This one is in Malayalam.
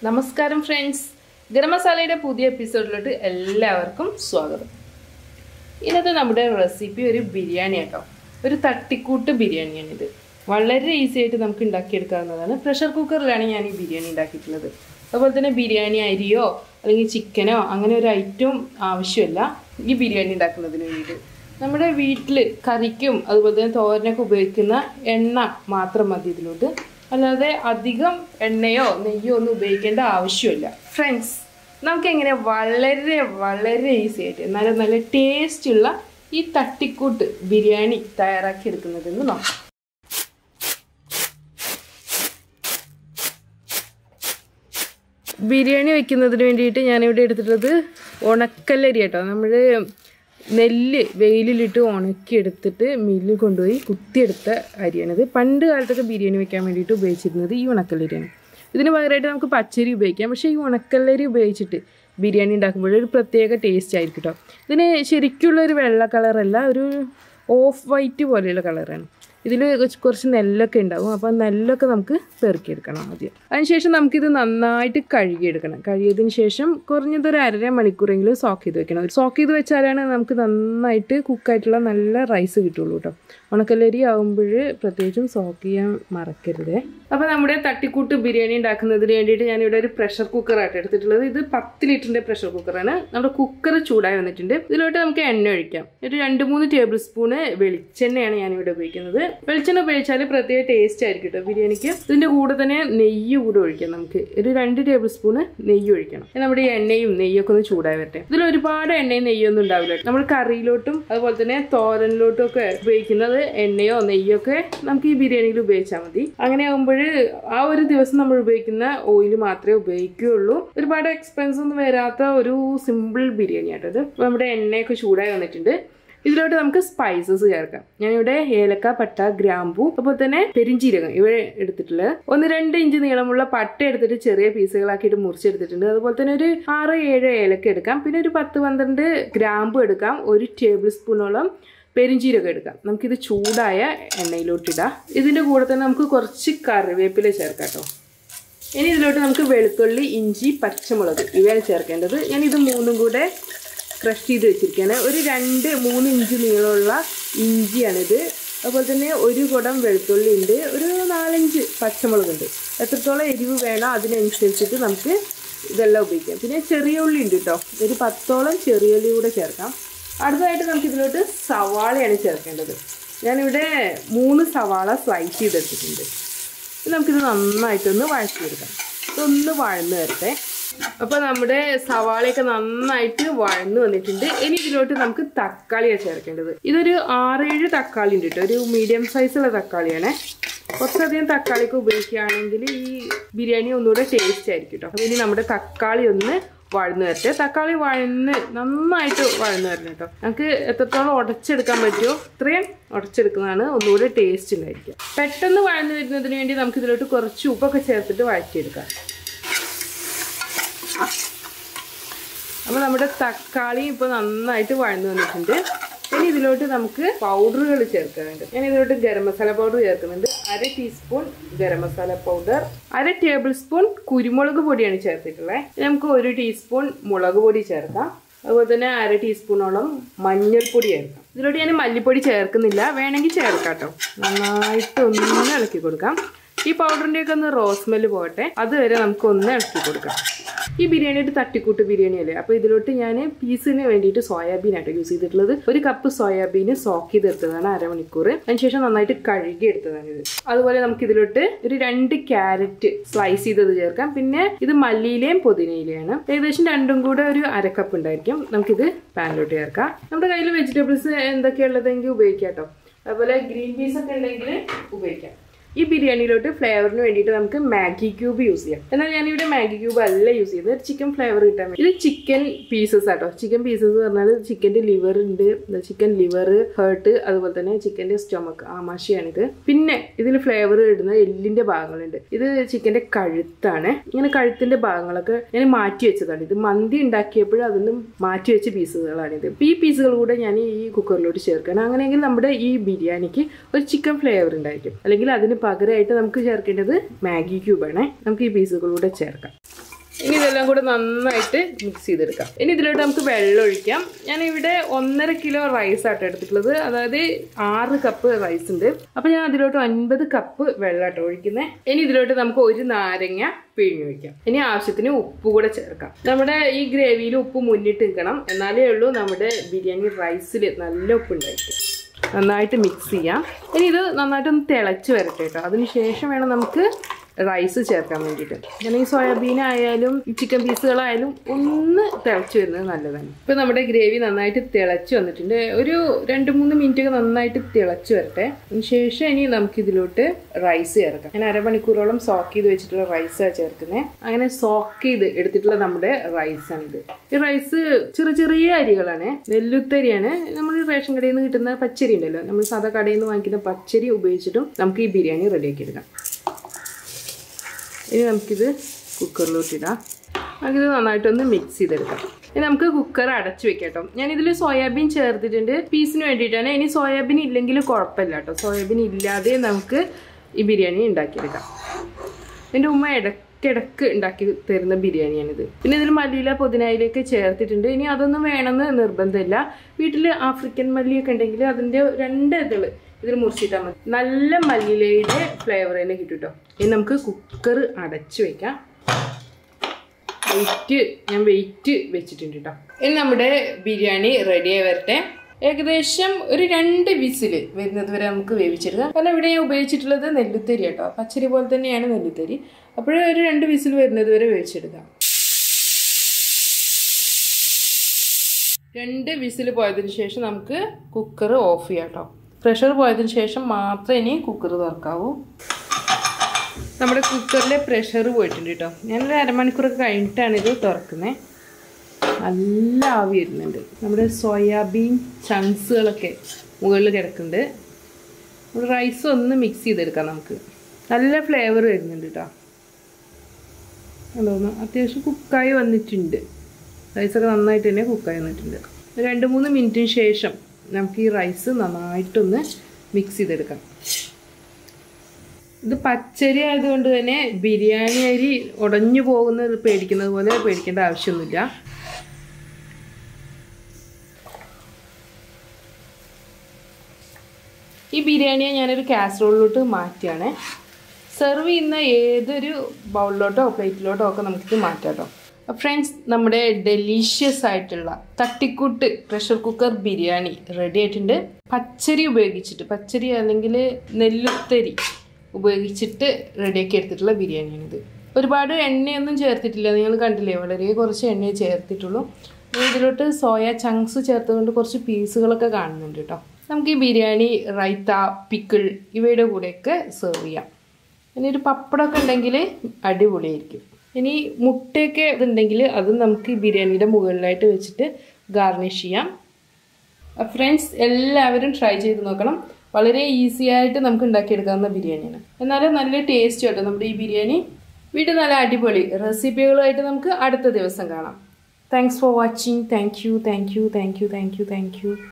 നമസ്കാരം ഫ്രണ്ട്സ് ഗരം മസാലയുടെ പുതിയ എപ്പിസോഡിലോട്ട് എല്ലാവർക്കും സ്വാഗതം ഇന്നത്തെ നമ്മുടെ റെസിപ്പി ഒരു ബിരിയാണി ആട്ടോ ഒരു തട്ടിക്കൂട്ട് ബിരിയാണിയാണിത് വളരെ ഈസി ആയിട്ട് നമുക്ക് ഉണ്ടാക്കിയെടുക്കാവുന്നതാണ് പ്രഷർ കുക്കറിലാണ് ഞാൻ ഈ ബിരിയാണി ഉണ്ടാക്കിയിട്ടുള്ളത് അതുപോലെ തന്നെ ബിരിയാണി അരിയോ അല്ലെങ്കിൽ ചിക്കനോ അങ്ങനെ ഒരു ഐറ്റവും ആവശ്യമില്ല ഈ ബിരിയാണി ഉണ്ടാക്കുന്നതിന് വേണ്ടിയിട്ട് നമ്മുടെ വീട്ടിൽ കറിക്കും അതുപോലെ തന്നെ തോരനൊക്കെ ഉപയോഗിക്കുന്ന എണ്ണ മാത്രം മതി ഇതിലോട്ട് അല്ലാതെ അധികം എണ്ണയോ നെയ്യോ ഒന്നും ഉപയോഗിക്കേണ്ട ആവശ്യമില്ല ഫ്രണ്ട്സ് നമുക്ക് എങ്ങനെ വളരെ വളരെ ഈസി ആയിട്ട് എന്നാലും നല്ല ടേസ്റ്റ് ഉള്ള ഈ തട്ടിക്കൂട്ട് ബിരിയാണി തയ്യാറാക്കി എടുക്കുന്നതെന്ന് നോക്കാം ബിരിയാണി വെക്കുന്നതിന് വേണ്ടിയിട്ട് ഞാനിവിടെ എടുത്തിട്ടുള്ളത് ഉണക്കല്ലരി കേട്ടോ നമ്മൾ നെല്ല് വെയിലിലിട്ട് ഉണക്കി എടുത്തിട്ട് മില്ലിൽ കൊണ്ടുപോയി കുത്തിയെടുത്ത അരിയാണിത് പണ്ട് കാലത്തൊക്കെ ബിരിയാണി വെക്കാൻ വേണ്ടിയിട്ട് ഉപയോഗിച്ചിരുന്നത് ഈ ഉണക്കല്ലരിയാണ് ഇതിന് പകരമായിട്ട് നമുക്ക് പച്ചരി ഉപയോഗിക്കാം പക്ഷേ ഈ ഉണക്കല്ലരി ഉപയോഗിച്ചിട്ട് ബിരിയാണി ഉണ്ടാക്കുമ്പോൾ ഒരു പ്രത്യേക ടേസ്റ്റ് ആയിരിക്കും കേട്ടോ ഇതിന് ശരിക്കുള്ള ഒരു വെള്ള കളറല്ല ഒരു ഓഫ് വൈറ്റ് പോലെയുള്ള കളറാണ് ഇതിൽ കുറച്ച് നെല്ലൊക്കെ ഉണ്ടാവും അപ്പോൾ നെല്ലൊക്കെ നമുക്ക് പെറുക്കിയെടുക്കണം ആദ്യം അതിനുശേഷം നമുക്കിത് നന്നായിട്ട് കഴുകിയെടുക്കണം കഴുകിയതിന് ശേഷം കുറഞ്ഞത് ഒരു അര മണിക്കൂറെങ്കിലും സോക്ക് ചെയ്ത് വെക്കണം സോക്ക് ചെയ്ത് വെച്ചാലാണ് നമുക്ക് നന്നായിട്ട് കുക്കായിട്ടുള്ള നല്ല റൈസ് കിട്ടുള്ളൂ കേട്ടോ ഉണക്കല്ലരി ആകുമ്പോൾ പ്രത്യേകിച്ചും സോക്ക് ചെയ്യാൻ മറക്കരുത് അപ്പോൾ നമ്മുടെ തട്ടിക്കൂട്ട് ബിരിയാണി ഉണ്ടാക്കുന്നതിന് വേണ്ടിയിട്ട് ഞാനിവിടെ ഒരു പ്രഷർ കുക്കറായിട്ട് എടുത്തിട്ടുള്ളത് ഇത് പത്ത് ലിറ്ററിൻ്റെ പ്രഷർ കുക്കറാണ് നമ്മുടെ കുക്കർ ചൂടായി വന്നിട്ടുണ്ട് ഇതിലോട്ട് നമുക്ക് എണ്ണ ഒഴിക്കാം ഒരു രണ്ട് മൂന്ന് ടേബിൾ സ്പൂണ് വെളിച്ചെണ്ണയാണ് ഞാനിവിടെ ഉപയോഗിക്കുന്നത് വെളിച്ചെണ്ണ ഉപയോഗിച്ചാൽ പ്രത്യേക ടേസ്റ്റ് ആയിരിക്കും കേട്ടോ ബിരിയാണിക്ക് ഇതിൻ്റെ കൂടെ തന്നെ നെയ്യ് കൂടെ ഒഴിക്കാം നമുക്ക് ഒരു രണ്ട് ടേബിൾ സ്പൂണ് നെയ്യ് ഒഴിക്കണം നമ്മുടെ ഈ എണ്ണയും നെയ്യൊക്കെ ഒന്ന് ചൂടായി വരട്ടെ ഇതിൽ ഒരുപാട് എണ്ണയും നെയ്യൊന്നും ഉണ്ടാവില്ല നമ്മൾ കറിയിലോട്ടും അതുപോലെ തന്നെ തോരനിലോട്ടും ഒക്കെ ഉപയോഗിക്കുന്നത് എണ്ണയോ നെയ്യോ ഒക്കെ നമുക്ക് ഈ ബിരിയാണിയിൽ ഉപയോഗിച്ചാൽ മതി അങ്ങനെ ആകുമ്പോൾ ആ ഒരു ദിവസം നമ്മൾ ഉപയോഗിക്കുന്ന ഓയിൽ മാത്രമേ ഉപയോഗിക്കുകയുള്ളൂ ഒരുപാട് എക്സ്പെൻസ് ഒന്നും വരാത്ത ഒരു സിമ്പിൾ ബിരിയാണി ആട്ടത് നമ്മുടെ എണ്ണയൊക്കെ ചൂടായി വന്നിട്ടുണ്ട് ഇതിലോട്ട് നമുക്ക് സ്പൈസസ് ചേർക്കാം ഞാനിവിടെ ഏലക്ക പട്ട ഗ്രാമ്പു അതുപോലെ തന്നെ പെരിഞ്ചീരകം ഇവ എടുത്തിട്ടുള്ളത് ഒന്ന് രണ്ട് ഇഞ്ച് നീളമുള്ള പട്ട എടുത്തിട്ട് ചെറിയ പീസുകളാക്കിയിട്ട് മുറിച്ചെടുത്തിട്ടുണ്ട് അതുപോലെ തന്നെ ഒരു ആറ് ഏഴ് ഏലക്ക എടുക്കാം പിന്നെ ഒരു പത്ത് പന്ത്രണ്ട് ഗ്രാമ്പു എടുക്കാം ഒരു ടേബിൾ സ്പൂണോളം പെരിഞ്ചീരകം എടുക്കാം നമുക്കിത് ചൂടായ എണ്ണയിലോട്ടിടാം ഇതിൻ്റെ കൂടെ തന്നെ നമുക്ക് കുറച്ച് കറിവേപ്പില ചേർക്കാം കേട്ടോ ഇനി ഇതിലോട്ട് നമുക്ക് വെളുത്തുള്ളി ഇഞ്ചി പച്ചമുളക് ഇവയാണ് ചേർക്കേണ്ടത് ഞാൻ ഇത് മൂന്നും കൂടെ ക്രഷ് ചെയ്ത് വെച്ചിരിക്കുകയാണ് ഒരു രണ്ട് മൂന്ന് ഇഞ്ച് നീളമുള്ള ഇഞ്ചിയാണിത് അതുപോലെ തന്നെ ഒരു കുടം വെളുത്തുള്ളി ഉണ്ട് ഒരു നാലഞ്ച് പച്ചമുളകുണ്ട് എത്രത്തോളം എരിവ് വേണോ അതിനനുസരിച്ചിട്ട് നമുക്ക് ഇതെല്ലാം ഉപയോഗിക്കാം പിന്നെ ചെറിയ ഉള്ളി ഉണ്ട് കേട്ടോ ഒരു പത്തോളം ചെറിയ ഉള്ളി കൂടെ ചേർക്കാം അടുത്തതായിട്ട് നമുക്ക് ഇതിലോട്ട് സവാളയാണ് ചേർക്കേണ്ടത് ഞാനിവിടെ മൂന്ന് സവാള സ്ലൈസ് ചെയ്തെടുത്തിട്ടുണ്ട് നമുക്കിത് നന്നായിട്ടൊന്ന് വഴറ്റിയെടുക്കാം ഇതൊന്ന് വഴന്ന് വരട്ടെ അപ്പോൾ നമ്മുടെ സവാളയൊക്കെ നന്നായിട്ട് വഴന്ന് വന്നിട്ടുണ്ട് ഇനി ഇതിലോട്ട് നമുക്ക് തക്കാളിയാണ് ചേർക്കേണ്ടത് ഇതൊരു ആറേഴ് തക്കാളി ഉണ്ട് കേട്ടോ ഒരു മീഡിയം സൈസുള്ള തക്കാളിയാണ് കുറച്ചധികം തക്കാളിയൊക്കെ ഉപയോഗിക്കുകയാണെങ്കിൽ ഈ ബിരിയാണി ഒന്നുകൂടെ ടേസ്റ്റ് ആയിരിക്കും കേട്ടോ അപ്പോൾ ഇനി നമ്മുടെ തക്കാളി ഒന്ന് വഴന്ന് വരട്ടെ തക്കാളി വഴന്ന് നന്നായിട്ട് വഴന്ന് വരണം കേട്ടോ നമുക്ക് എത്രത്തോളം ഉടച്ചെടുക്കാൻ പറ്റുമോ അത്രയും ഉടച്ചെടുക്കുന്നതാണ് ഒന്നുകൂടെ ടേസ്റ്റ് ഉണ്ടായിരിക്കും പെട്ടെന്ന് വഴന്ന് വരുന്നതിന് വേണ്ടി നമുക്ക് ഇതിലോട്ട് കുറച്ച് ഉപ്പൊക്കെ ചേർത്തിട്ട് വഴറ്റിയെടുക്കാം അപ്പോൾ നമ്മുടെ തക്കാളി ഇപ്പോൾ നന്നായിട്ട് വഴന്നു വന്നിട്ടുണ്ട് ഇനി ഇതിലോട്ട് നമുക്ക് പൗഡറുകൾ ചേർക്കാനുണ്ട് ഞാൻ ഇതിലോട്ട് ഗരം മസാല പൗഡർ ചേർക്കുന്നുണ്ട് അര ടീസ്പൂൺ ഗരം മസാല പൗഡർ അര ടേബിൾ സ്പൂൺ കുരുമുളക് പൊടിയാണ് ചേർത്തിട്ടുള്ളത് നമുക്ക് ഒരു ടീസ്പൂൺ മുളക് പൊടി ചേർക്കാം അതുപോലെ തന്നെ അര ടീസ്പൂണോളം മഞ്ഞൾപ്പൊടി ചേർക്കാം ഇതിലോട്ട് ഞാൻ മല്ലിപ്പൊടി ചേർക്കുന്നില്ല വേണമെങ്കിൽ ചേർക്കാം കേട്ടോ നന്നായിട്ട് ഒന്ന് ഇളക്കി കൊടുക്കാം ഈ പൗഡറിൻ്റെയൊക്കെ ഒന്ന് റോസ്മെല് പോകട്ടെ അതുവരെ നമുക്ക് ഒന്ന് ഇളക്കി കൊടുക്കാം ഈ ബിരിയാണി ഒരു തട്ടിക്കൂട്ട് ബിരിയാണി അല്ലേ അപ്പോൾ ഇതിലോട്ട് ഞാൻ പീസിന് വേണ്ടിയിട്ട് സോയാബീൻ ആയിട്ട് യൂസ് ചെയ്തിട്ടുള്ളത് ഒരു കപ്പ് സോയാബീൻ സോക്ക് ചെയ്തെടുത്തതാണ് അരമണിക്കൂർ അതിനുശേഷം നന്നായിട്ട് കഴുകി എടുത്തതാണ് ഇത് അതുപോലെ നമുക്ക് ഇതിലോട്ട് ഒരു രണ്ട് ക്യാരറ്റ് സ്ലൈസ് ചെയ്തത് ചേർക്കാം പിന്നെ ഇത് മല്ലിയിലെയും പുതിനയിലെയാണ് ഏകദേശം രണ്ടും കൂടെ ഒരു അരക്കപ്പ് ഉണ്ടായിരിക്കും നമുക്കിത് പാനിലോട്ട് ചേർക്കാം നമ്മുടെ കയ്യിൽ വെജിറ്റബിൾസ് എന്തൊക്കെയുള്ളതെങ്കിൽ ഉപയോഗിക്കാം കേട്ടോ അതുപോലെ ഗ്രീൻ പീസ് ഒക്കെ ഉണ്ടെങ്കിൽ ഉപയോഗിക്കാം ഈ ബിരിയാണിയിലോട്ട് ഫ്ലേവറിന് വേണ്ടിയിട്ട് നമുക്ക് മാഗി ക്യൂബ് യൂസ് ചെയ്യാം എന്നാൽ ഞാനിവിടെ മാഗി ക്യൂബ് അല്ല യൂസ് ചെയ്യുന്നത് ചിക്കൻ ഫ്ലേവർ കിട്ടാൻ വേണ്ടി ഇത് ചിക്കൻ പീസസ് ആട്ടോ ചിക്കൻ പീസസ് പറഞ്ഞാൽ ചിക്കൻ്റെ ലിവർ ഉണ്ട് ചിക്കൻ ലിവർ ഹേർട്ട് അതുപോലെ തന്നെ ചിക്കൻ്റെ സ്റ്റൊമക്ക് ആമാശയാണിത് പിന്നെ ഇതിൽ ഫ്ലേവർ ഇടുന്ന എല്ലിൻ്റെ ഭാഗങ്ങളുണ്ട് ഇത് ചിക്കൻ്റെ കഴുത്താണ് ഇങ്ങനെ കഴുത്തിൻ്റെ ഭാഗങ്ങളൊക്കെ ഞാൻ മാറ്റി വെച്ചതാണ് ഇത് മന്തി ഉണ്ടാക്കിയപ്പോൾ അതിന് മാറ്റി വെച്ച പീസുകളാണിത് അപ്പോൾ ഈ പീസുകൾ കൂടെ ഞാൻ ഈ കുക്കറിലോട്ട് ചേർക്കണം അങ്ങനെയെങ്കിൽ നമ്മുടെ ഈ ബിരിയാണിക്ക് ഒരു ചിക്കൻ ഫ്ലേവർ ഉണ്ടായിരിക്കും അല്ലെങ്കിൽ അതിന് പകരമായിട്ട് നമുക്ക് ചേർക്കേണ്ടത് മാഗി ക്യൂബാണ് നമുക്ക് ഈ പീസുകളൂടെ ചേർക്കാം ഇനി ഇതെല്ലാം കൂടെ നന്നായിട്ട് മിക്സ് ചെയ്തെടുക്കാം ഇനി ഇതിലോട്ട് നമുക്ക് വെള്ളം ഒഴിക്കാം ഞാൻ ഇവിടെ ഒന്നര കിലോ റൈസ് ആട്ടോ എടുത്തിട്ടുള്ളത് അതായത് ആറ് കപ്പ് റൈസ് ഉണ്ട് അപ്പൊ ഞാൻ അതിലോട്ട് ഒൻപത് കപ്പ് വെള്ളമാട്ടോ ഒഴിക്കുന്നത് ഇനി ഇതിലോട്ട് നമുക്ക് ഒരു നാരങ്ങ പിഴിഞ്ഞു വയ്ക്കാം ഇനി ആവശ്യത്തിന് ഉപ്പ് കൂടെ ചേർക്കാം നമ്മുടെ ഈ ഗ്രേവിയിൽ ഉപ്പ് മുന്നിട്ട് നിൽക്കണം എന്നാലേ ഉള്ളൂ നമ്മുടെ ബിരിയാണി റൈസിൽ നല്ല ഉപ്പ് ഉണ്ടായിരിക്കും നന്നായിട്ട് മിക്സ് ചെയ്യാം ഇനി ഇത് നന്നായിട്ടൊന്ന് തിളച്ച് വരട്ടെ കേട്ടോ അതിന് ശേഷം വേണം നമുക്ക് റൈസ് ചേർക്കാൻ വേണ്ടിയിട്ട് ഞാൻ ഈ സോയാബീൻ ആയാലും ചിക്കൻ പീസുകളായാലും ഒന്ന് തിളച്ച് വരുന്നത് നല്ലതാണ് ഇപ്പം നമ്മുടെ ഗ്രേവി നന്നായിട്ട് തിളച്ച് വന്നിട്ടുണ്ട് ഒരു രണ്ട് മൂന്ന് മിനിറ്റ് ഒക്കെ നന്നായിട്ട് തിളച്ച് വരട്ടെ അതിന് ശേഷം ഇനി നമുക്ക് ഇതിലോട്ട് റൈസ് ചേർക്കാം ഞാൻ അരമണിക്കൂറോളം സോക്ക് ചെയ്ത് വെച്ചിട്ടുള്ള റൈസാണ് ചേർക്കുന്നത് അങ്ങനെ സോക്ക് ചെയ്ത് എടുത്തിട്ടുള്ള നമ്മുടെ റൈസാണിത് ഈ റൈസ് ചെറിയ ചെറിയ അരികളാണ് നെല്ലുത്തരിയാണ് നമ്മൾ റേഷൻ കടയിൽ നിന്ന് കിട്ടുന്ന പച്ചരി ഉണ്ടല്ലോ നമ്മൾ സാധാ കടയിൽ നിന്ന് വാങ്ങിക്കുന്ന പച്ചരി ഉപയോഗിച്ചിട്ടും നമുക്ക് ഈ ബിരിയാണി റെഡിയാക്കി എടുക്കാം ഇനി നമുക്കിത് കുക്കറിലോട്ട് ഇടാം നമുക്കിത് നന്നായിട്ടൊന്ന് മിക്സ് ചെയ്തെടുക്കാം ഇനി നമുക്ക് കുക്കർ അടച്ചു വെക്കാം കേട്ടോ ഞാനിതിൽ സോയാബീൻ ചേർത്തിട്ടുണ്ട് പീസിന് വേണ്ടിയിട്ടാണ് ഇനി സോയാബീൻ ഇല്ലെങ്കിൽ കുഴപ്പമില്ല കേട്ടോ സോയാബീൻ ഇല്ലാതെ നമുക്ക് ഈ ബിരിയാണി ഉണ്ടാക്കിയെടുക്കാം എൻ്റെ ഉമ്മ ഇടയ്ക്കിടക്ക് ഉണ്ടാക്കി തരുന്ന ബിരിയാണിയാണിത് പിന്നെ ഇതിൽ മല്ലിയില പുതിനയിലേക്ക് ചേർത്തിട്ടുണ്ട് ഇനി അതൊന്നും വേണമെന്ന് നിർബന്ധമില്ല വീട്ടിൽ ആഫ്രിക്കൻ മല്ലിയൊക്കെ ഉണ്ടെങ്കിൽ അതിൻ്റെ രണ്ട് ഇതള് ഇതിൽ മുറിച്ചിട്ടാൽ മതി നല്ല മല്ലിയിലയുടെ ഫ്ലേവർ തന്നെ കിട്ടും കേട്ടോ ഇനി നമുക്ക് കുക്കർ അടച്ചു വെക്കാം വെയിറ്റ് ഞാൻ വെയിറ്റ് വെച്ചിട്ടുണ്ട് കേട്ടോ ഇനി നമ്മുടെ ബിരിയാണി റെഡിയായി വരട്ടെ ഏകദേശം ഒരു രണ്ട് വിസിൽ വരുന്നത് വരെ നമുക്ക് വേവിച്ചെടുക്കാം കാരണം ഇവിടെ ഞാൻ ഉപയോഗിച്ചിട്ടുള്ളത് നെല്ലുത്തരി കേട്ടോ പച്ചരി പോലെ തന്നെയാണ് നെല്ലുത്തരി അപ്പോഴേ ഒരു രണ്ട് വിസിൽ വരുന്നത് വരെ വേവിച്ചെടുക്കാം രണ്ട് വിസിൽ പോയതിന് ശേഷം നമുക്ക് കുക്കർ ഓഫ് ചെയ്യാം കേട്ടോ പ്രഷർ പോയതിന് ശേഷം മാത്രമേ ഇനി കുക്കർ തുറക്കാവൂ നമ്മുടെ കുക്കറിലെ പ്രഷർ പോയിട്ടുണ്ട് കേട്ടോ ഞാനൊരു അരമണിക്കൂറൊക്കെ കഴിഞ്ഞിട്ടാണ് ഇത് തുറക്കുന്നത് നല്ല ആവി വരുന്നുണ്ട് നമ്മുടെ സോയാബീൻ ചങ്ക്സുകളൊക്കെ മുകളിൽ കിടക്കുന്നുണ്ട് നമ്മുടെ റൈസ് ഒന്ന് മിക്സ് ചെയ്തെടുക്കാം നമുക്ക് നല്ല ഫ്ലേവർ വരുന്നുണ്ട് കേട്ടോ തോന്നുന്നു അത്യാവശ്യം കുക്കായി വന്നിട്ടുണ്ട് റൈസൊക്കെ നന്നായിട്ട് തന്നെ കുക്കായി വന്നിട്ടുണ്ട് രണ്ട് മൂന്ന് മിനിറ്റിന് ശേഷം നമുക്ക് ഈ റൈസ് നന്നായിട്ടൊന്ന് മിക്സ് ചെയ്തെടുക്കാം ഇത് പച്ചരി ആയതുകൊണ്ട് തന്നെ ബിരിയാണി അരി ഉടഞ്ഞു പോകുന്നത് പേടിക്കുന്നത് പോലെ പേടിക്കേണ്ട ആവശ്യമൊന്നുമില്ല ഈ ബിരിയാണിയെ ഞാനൊരു കാസറോളിലോട്ട് മാറ്റിയാണ് സെർവ് ചെയ്യുന്ന ഏതൊരു ബൗളിലോട്ടോ പ്ലേറ്റിലോട്ടോ ഒക്കെ നമുക്കിത് മാറ്റാം കേട്ടോ ഫ്രണ്ട്സ് നമ്മുടെ ഡെലീഷ്യസ് ആയിട്ടുള്ള തട്ടിക്കൂട്ട് പ്രഷർ കുക്കർ ബിരിയാണി റെഡി ആയിട്ടുണ്ട് പച്ചരി ഉപയോഗിച്ചിട്ട് പച്ചരി അല്ലെങ്കിൽ നെല്ലുത്തരി ഉപയോഗിച്ചിട്ട് റെഡിയാക്കി എടുത്തിട്ടുള്ള ബിരിയാണിയാണിത് ഒരുപാട് എണ്ണയൊന്നും ചേർത്തിട്ടില്ല നിങ്ങൾ കണ്ടില്ലേ വളരെ കുറച്ച് എണ്ണയെ ചേർത്തിട്ടുള്ളൂ ഇതിലോട്ട് സോയ ചങ്ക്സ് ചേർത്തുകൊണ്ട് കുറച്ച് പീസുകളൊക്കെ കാണുന്നുണ്ട് കേട്ടോ നമുക്ക് ഈ ബിരിയാണി റൈത്ത പിക്കിൾ ഇവയുടെ കൂടെയൊക്കെ സെർവ് ചെയ്യാം ഇനി ഒരു പപ്പടമൊക്കെ ഉണ്ടെങ്കിൽ അടിപൊളിയായിരിക്കും ഇനി മുട്ടയൊക്കെ ഇതുണ്ടെങ്കിൽ അതും നമുക്ക് ഈ ബിരിയാണിയുടെ മുകളിലായിട്ട് വെച്ചിട്ട് ഗാർണിഷ് ചെയ്യാം ഫ്രണ്ട്സ് എല്ലാവരും ട്രൈ ചെയ്ത് നോക്കണം വളരെ ഈസി ആയിട്ട് നമുക്ക് ഉണ്ടാക്കിയെടുക്കാവുന്ന ബിരിയാണിയാണ് എന്നാലും നല്ല ടേസ്റ്റ് കേട്ടോ നമ്മുടെ ഈ ബിരിയാണി വീട്ടിൽ നല്ല അടിപൊളി റെസിപ്പികളുമായിട്ട് നമുക്ക് അടുത്ത ദിവസം കാണാം thanks for watching thank you thank you thank you thank you thank U